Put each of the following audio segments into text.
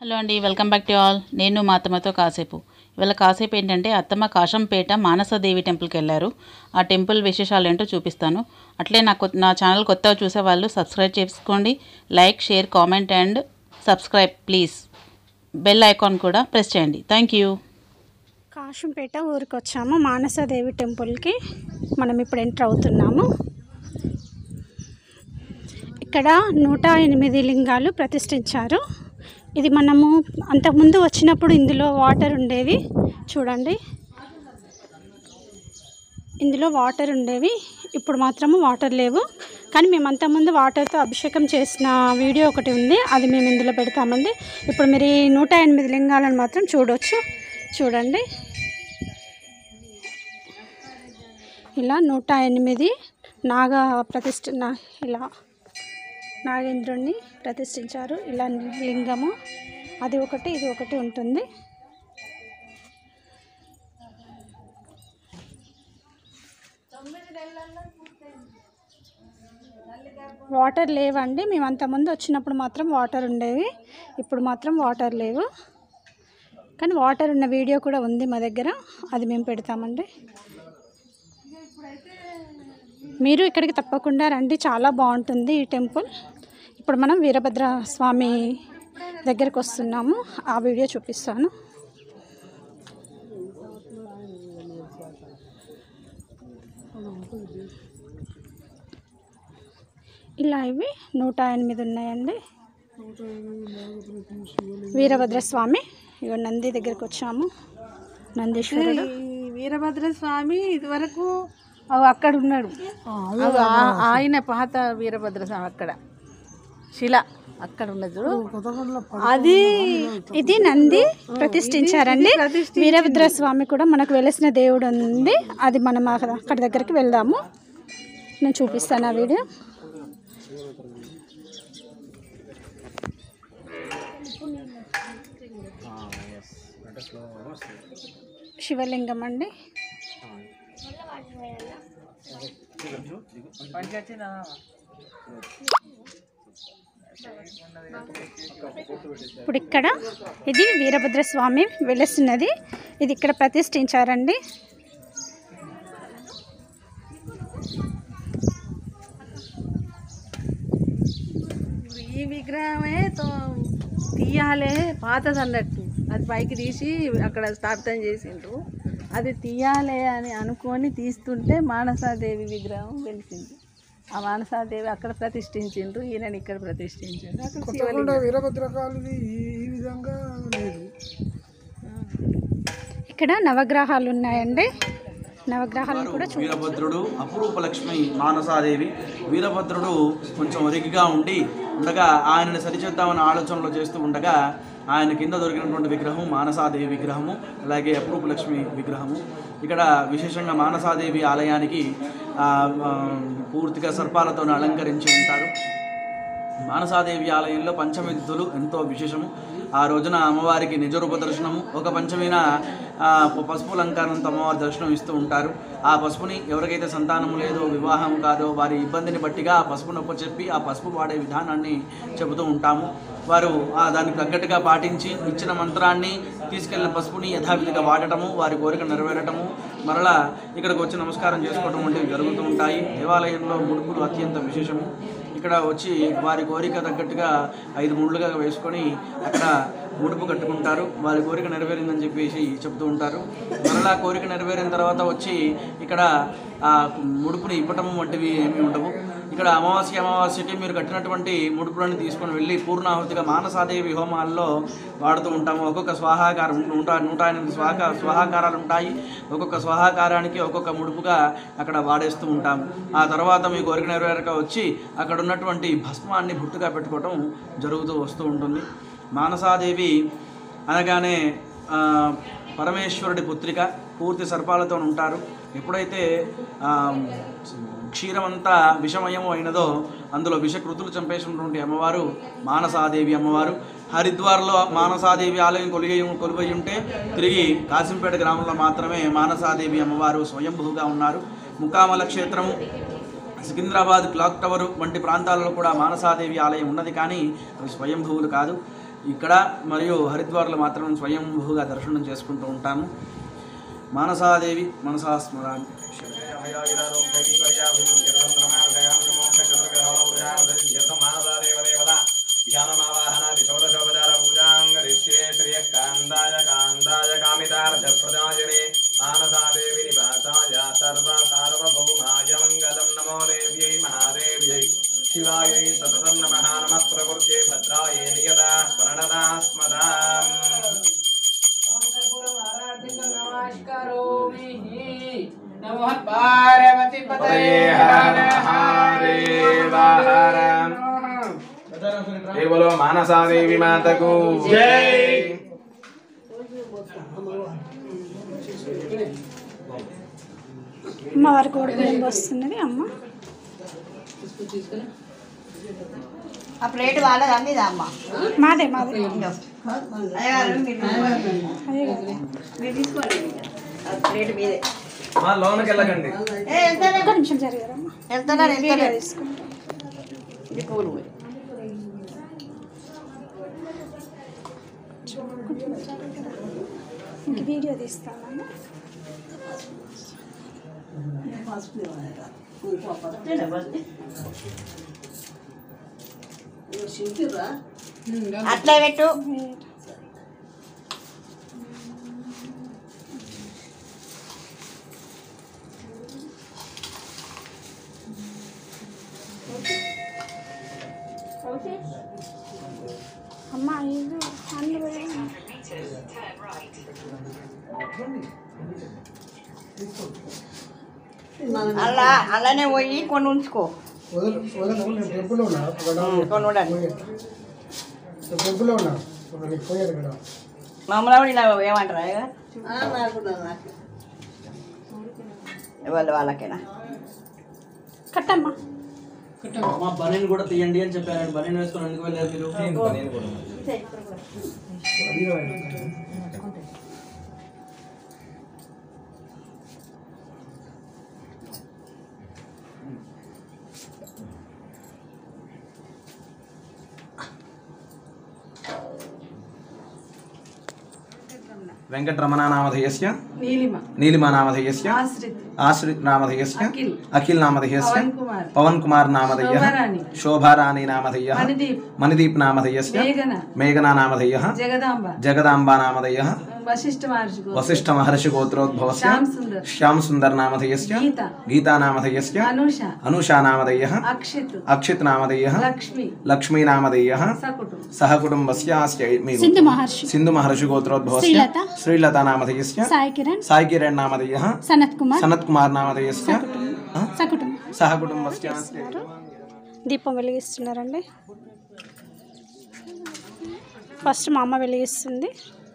Hello అండి welcome back to all నేను మా అత్తమ్మతో కాసేపు ఇవాళ కాసేపు ఏంటంటే అత్తమ్మ కాశంపేట మానసదేవి టెంపుల్కి వెళ్ళారు ఆ టెంపుల్ విశేషాలు ఏంటో చూపిస్తాను అట్లే నా కొత్త నా ఛానల్ కొత్తగా చూసే వాళ్ళు సబ్స్క్రైబ్ చేసుకోండి like share comment and subscribe please bell icon కూడా ప్రెస్ చేయండి థ్యాంక్ యూ కాశంపేట ఊరికి వచ్చాము మానసదేవి టెంపుల్కి మనం ఇప్పుడు ఎంటర్ అవుతున్నాము ఇక్కడ నూట ఎనిమిది లింగాలు ప్రతిష్ఠించారు ఇది మనము అంతకుముందు వచ్చినప్పుడు ఇందులో వాటర్ ఉండేవి చూడండి ఇందులో వాటర్ ఉండేవి ఇప్పుడు మాత్రము వాటర్ లేవు కానీ మేము అంతకుముందు వాటర్తో అభిషేకం చేసిన వీడియో ఒకటి ఉంది అది మేము ఇందులో పెడతామండి ఇప్పుడు మీరు ఈ నూట ఎనిమిది లింగాలను మాత్రం చూడొచ్చు చూడండి ఇలా నూట ఎనిమిది నాగ ప్రతిష్ఠ నా- ఇలా నాగేంద్రుణ్ణి ప్రతిష్ఠించారు ఇలా లింగము అది ఒకటి ఇది ఒకటి ఉంటుంది వాటర్ లేవండి మేము అంతకుముందు వచ్చినప్పుడు మాత్రం వాటర్ ఉండేవి ఇప్పుడు మాత్రం వాటర్ లేవు కానీ వాటర్ ఉన్న వీడియో కూడా ఉంది మా దగ్గర అది మేము పెడతామండి మీరు ఇక్కడికి తప్పకుండా రండి చాలా బాగుంటుంది ఈ టెంపుల్ ఇప్పుడు మనం వీరభద్ర స్వామి దగ్గరికి వస్తున్నాము ఆ వీడియో చూపిస్తాను ఇలా ఇవి నూట ఎనిమిది ఉన్నాయండి వీరభద్ర స్వామి ఇక నంది దగ్గరికి వచ్చాము నందీశ్వరుడు ఈ వీరభద్ర స్వామి ఇదివరకు అవి అక్కడ ఉన్నాడు అవి ఆ- ఆయన పాత వీరభద్ర స్వామి అక్కడ శిల అక్కడ ఉన్నది చూడు అది ఇది నంది ప్రతిష్ఠించారండి వీరభద్ర స్వామి కూడా మనకు వెలిసిన దేవుడు ఉంది అది మనం అక్కడ అక్కడి దగ్గరికి వెళ్దాము నేను చూపిస్తాను ఆ వీడియో శివలింగం అండి ఇప్పుడు ఇక్కడ ఇది వీరభద్ర స్వామి వెలుస్తున్నది ఇది ఇక్కడ ప్రతిష్ఠించారండి ఇప్పుడు ఈ విగ్రహమే తో తీయాలే పాతది అన్నట్టు అది పైకి తీసి అక్కడ స్థాపితం చేసిండ్రు అది తీయాలే అని అనుకొని తీస్తుంటే మానసాదేవి విగ్రహం వెలిసింది ఆ మానసాదేవి అక్కడ ప్రతిష్ఠించిండ్రు ఈయనని ఇక్కడ ప్రతిష్ఠించిండ్రు అక్కడ శివలింగం. వీరభద్రకాళిది ఈ ఈ విధంగా లేదు ఇక్కడ నవగ్రహాలు ఉన్నాయండి నవగ్రహాలను కూడా చూ వీరభద్రుడు అపురూప లక్ష్మి మానసాదేవి వీరభద్రుడు కొంచెం ఒరిగిగా ఉండి ఉండగా ఆయనని సరిచేద్దామని ఆలోచనలో చేస్తూ ఉండగా ఆయన కింద దొరికినటువంటి విగ్రహం మానసాదేవి విగ్రహము అలాగే అపురూప లక్ష్మి విగ్రహము ఇక్కడ విశేషంగా మానసాదేవి ఆలయానికి ఆ, ఆ, పూర్తిగా సర్పాలతో అలంకరించి ఉంటారు మానసాదేవి ఆలయంలో పంచమిద్దులు ఎంతో విశేషము ఆ రోజున అమ్మవారికి నిజరూప దర్శనము ఒక పంచమిన ఆ, పసుపు అలంకారంతో అమ్మవారి దర్శనం ఇస్తూ ఉంటారు ఆ పసుపుని ఎవరికైతే సంతానం లేదో వివాహం కాదో వారి ఇబ్బందిని బట్టిగా ఆ పసుపు నొప్ప చెప్పి ఆ పసుపు వాడే విధానాన్ని చెబుతూ ఉంటాము వారు ఆ దానికి తగ్గట్టుగా పాటించి ఇచ్చిన మంత్రాన్ని తీసుకెళ్లిన పసుపుని యథావిధిగా వాడటము వారి కోరిక నెరవేరటము మరలా ఇక్కడికి వచ్చి నమస్కారం చేసుకోవడం వంటివి జరుగుతూ ఉంటాయి దేవాలయంలో ముడుపులు అత్యంత విశేషము ఇక్కడ వచ్చి వారి కోరిక తగ్గట్టుగా ఐదు ముళ్ళుగా వేసుకొని అక్కడ ముడుపు కట్టుకుంటారు వారి కోరిక నెరవేరిందని చెప్పేసి చెప్తూ ఉంటారు మరలా కోరిక నెరవేరిన తర్వాత వచ్చి ఇక్కడ ఆ ముడుపుని ఇవ్వటం వంటివి ఏమీ ఉండవు ఇక్కడ అమావాస్య అమావాస్యకి మీరు కట్టినటువంటి ముడుపులను తీసుకొని వెళ్ళి పూర్ణాహుతిగా మానసాదేవి హోమాల్లో వాడుతూ ఉంటాము ఒక్కొక్క స్వాహాకారం నూట నూట ఎనిమిది స్వాహ స్వాహాకారాలు ఉంటాయి ఒక్కొక్క స్వాహాకారానికి ఒక్కొక్క ముడుపుగా అక్కడ వాడేస్తూ ఉంటాము ఆ తర్వాత మీ కోరిక నెరవేరక వచ్చి అక్కడ ఉన్నటువంటి భస్మాన్ని బుట్టుగా పెట్టుకోవటం జరుగుతూ వస్తూ ఉంటుంది మానసాదేవి అనగానే ఆ, పరమేశ్వరుడి పుత్రిక పూర్తి సర్పాలతో ఉంటారు ఎప్పుడైతే ఆ, క్షీరమంతా విషమయము అయినదో అందులో విషకృతులు చంపేసినటువంటి అమ్మవారు మానసాదేవి అమ్మవారు హరిద్వార్లో మానసాదేవి ఆలయం కొలిగి కొలువై ఉంటే తిరిగి కాసింపేట గ్రామంలో మాత్రమే మానసాదేవి అమ్మవారు స్వయంభూగా ఉన్నారు ముకామల క్షేత్రము సికింద్రాబాద్ క్లాక్ టవర్ వంటి ప్రాంతాలలో కూడా మానసాదేవి ఆలయం ఉన్నది కానీ అవి స్వయంభూవులు కాదు ఇక్కడ మరియు హరిద్వార్లో మాత్రం స్వయంభూగా దర్శనం చేసుకుంటూ ఉంటాము మానసాదేవి మనసా స్మరామి మానసాదేవి నివాసాయ సర్వ సార్వభౌమాయ మంగళం నమో దేవ్యై మహాదేవ్యై శివాయై సతతం నమః నమః ప్రకృత్యై భద్రాయై నియతా ప్రణదా స్మదా కేవలం మానసాదేవి మాతకు జై అమ్మవారి కోడి బియ్యం వస్తున్నది అమ్మ ఆ ప్లేట్ వాళ్ళది అమ్మిదా అమ్మ మాదే మాదే అయ్యగారు మీరు మీరు తీసుకోండి ఆ ప్లేట్ మీదే మా లోనకి వెళ్ళకండి ఏ వెళ్తానే ఒక్క నిమిషం జరిగారమ్మా వెళ్తున్నారు వీడియో వెళ్తారు తీసుకుంటాం ఇది పూలు ఇంక వీడియో తీస్తానమ్మా అట్లే పెట్టు అమ్మ ఐదు అన్ని వేయాలి. అలా అలానే పోయి కొన్ని ఉంచుకో వదలు వదలు నేను టెంపుల్లో ఉన్నా ఒక డౌన్ కొన్ని ఉండండి నేను టెంపుల్లో ఉన్నా ఒక నీకు పోయాను ఇక్కడ మమ్మల్ని ఇలా ఏమంటారా వాళ్ళ వాళ్ళకేనా కట్టమ్మా మా బనీని కూడా తీయండి అని చెప్పారు బనీని వేసుకొని ఎందుకు వెళ్ళారు మీరు వెంకటరమణానామధేయస్య నీలిమ నీలిమానామధేయస్య ఆశ్రిత్ ఆశ్రిత్ నామధేయస్య అఖిల్. అఖిల్ నామధేయస్య పవన్ కుమార్ పవన్ కుమార్ నామధేయ శోభారాణి. శోభారాణి నామధేయ మణిదీప్ మణిదీప్ నామధేయస్య మేఘన మేఘనా నామధేయ జగదాంబ జగదాంబా నామధేయ వశిష్ఠ మహర్షి గోత్రం. వశిష్ఠ మహర్షి గోత్రోద్భవస్య శ్యామ్ సుందర్ శ్యామ్ సుందర్ నామధేయస్య గీత గీతా నామధేయస్య అనూష అనుషా నామధేయ అక్షిత్ అక్షిత్ నామధేయ లక్ష్మి లక్ష్మీ నామధేయ సకుటు సహ కుటుంబస్య మీ సింధు మహర్షి సింధు మహర్షి గోత్రోద్భవస్య శ్రీలత. శ్రీలత నామధేయస్య సాయి కిరణ్ సాయి కిరణ్ నామధేయ సనత్ కుమార్ సనత్ కుమార్ నామధేయస్య ఆ? సకుటుంబం సహ కుటుంబస్య దీపం వెలిగిస్తున్నారండి ఫస్ట్ మా అమ్మ వెలిగిస్తుంది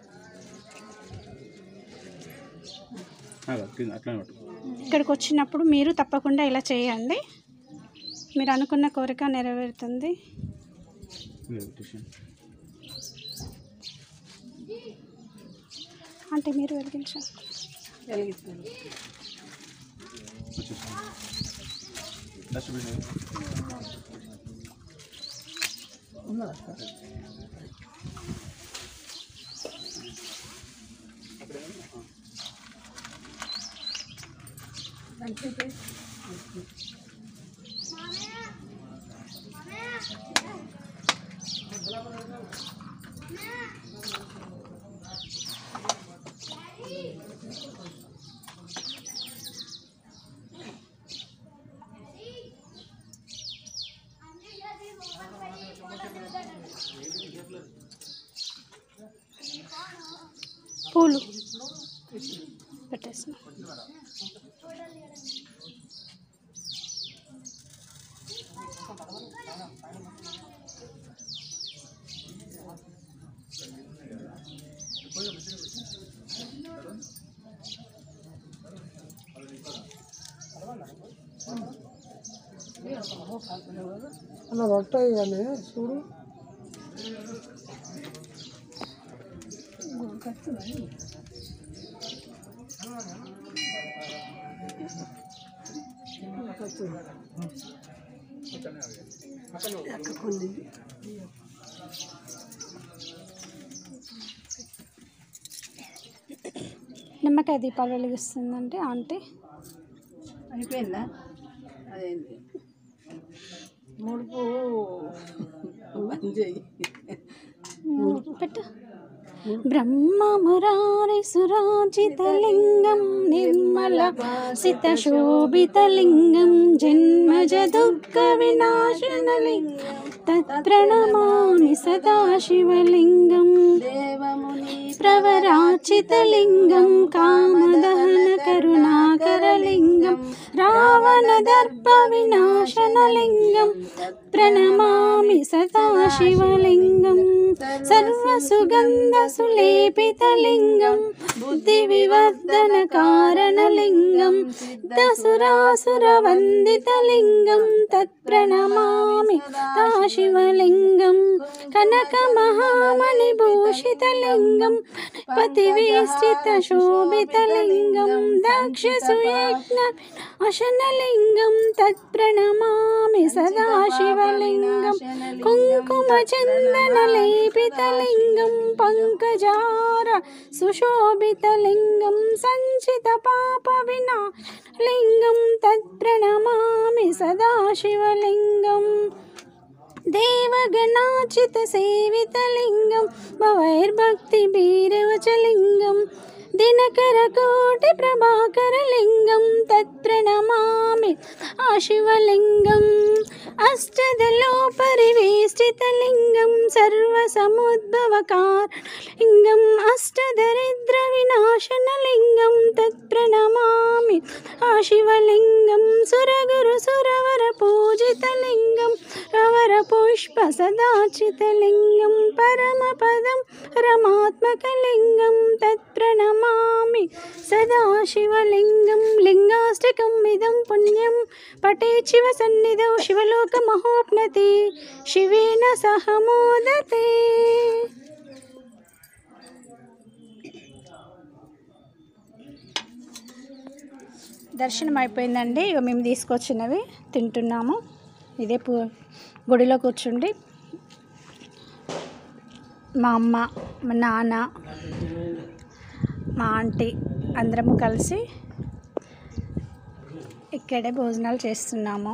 ఇక్కడికి వచ్చినప్పుడు మీరు తప్పకుండా ఇలా చేయండి మీరు అనుకున్న కోరిక నెరవేరుతుంది అంటే మీరు వెలిగించాలి పూలు పెట్టేసిన అలా రొట్టె ఇవన్నీ చూడు నిమ్మకాయ దీపాలు వెలిగిస్తుందంటే ఆంటీ అయిపోయిందా అదేంటి ముడుపు బంద్ చెయ్యి పెట్టు బ్రహ్మమురారి సురాజితలింగం నిర్మల సిత శోభితలింగం జన్మజ దుఃఖ వినాశనలింగం తత్ప్రణమామి సదాశివలింగం దేవముని ప్రవరాచితలింగం కామదహన కరుణాకరలింగం రావణ దర్ప వినాశనలింగం ప్రణమామి సదాశివలింగం సర్వసుగంధ సులేపితలింగం బుద్ధి వివర్ధన కారణలింగం దసురాసుర వందితలింగం తత్ప్రణమామి సదాశివలింగం కనక మహామణి భూషితలింగం పతివేష్టిత శోభితలింగం దక్ష సుయజ్ఞ అశనలింగం తత్ప్రణమామి సదాశివలింగం కుంకుమ చందన లేపితలింగం పంకజార సుశోభితలింగం సంచిత పాప వినా లింగం తత్ప్రణమామి సదాశివలింగం దేవగణాచిత సేవితలింగం భవైర్భక్తి భీరవచలింగం దినకర కోటి ప్రభాకర లింగం తత్ప్రణమామి ఆశివలింగం అష్టదలో పరివేష్టితలింగం సర్వసముద్భవకారలింగం అష్టదరిద్ర వినాశనలింగం తత్ప్రణమామి ఆశివలింగం సురగురు సురవర పూజితలింగం రవర పుష్ప సదాచితలింగం పరమపదం పరమాత్మకలింగం తత్ప్రణమామి సదాశివలింగం లింగాష్టకం ఇదం పుణ్యం పటే శివ సన్నిధౌ శివలోక మహోప్నతి శివేన సహ మోదతే దర్శనం అయిపోయిందండి ఇక మేము తీసుకొచ్చినవి తింటున్నాము ఇదే పూ గుడిలో కూర్చుండి మా అమ్మ మా నాన్న మా ఆంటీ అందరము కలిసి ఇక్కడే భోజనాలు చేస్తున్నాము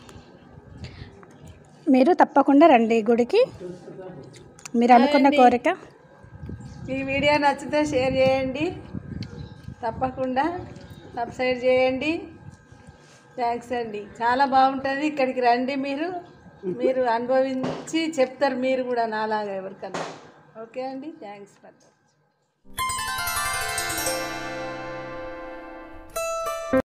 మీరు తప్పకుండా రండి ఈ గుడికి మీరు అనుకున్న కోరిక ఈ వీడియో నచ్చితే షేర్ చేయండి తప్పకుండా సబ్స్క్రైబ్ చేయండి థ్యాంక్స్ అండి చాలా బాగుంటుంది ఇక్కడికి రండి మీరు మీరు అనుభవించి చెప్తారు మీరు కూడా నాలాగా ఎవరికన్నా ఓకే అండి థ్యాంక్స్ ఫర్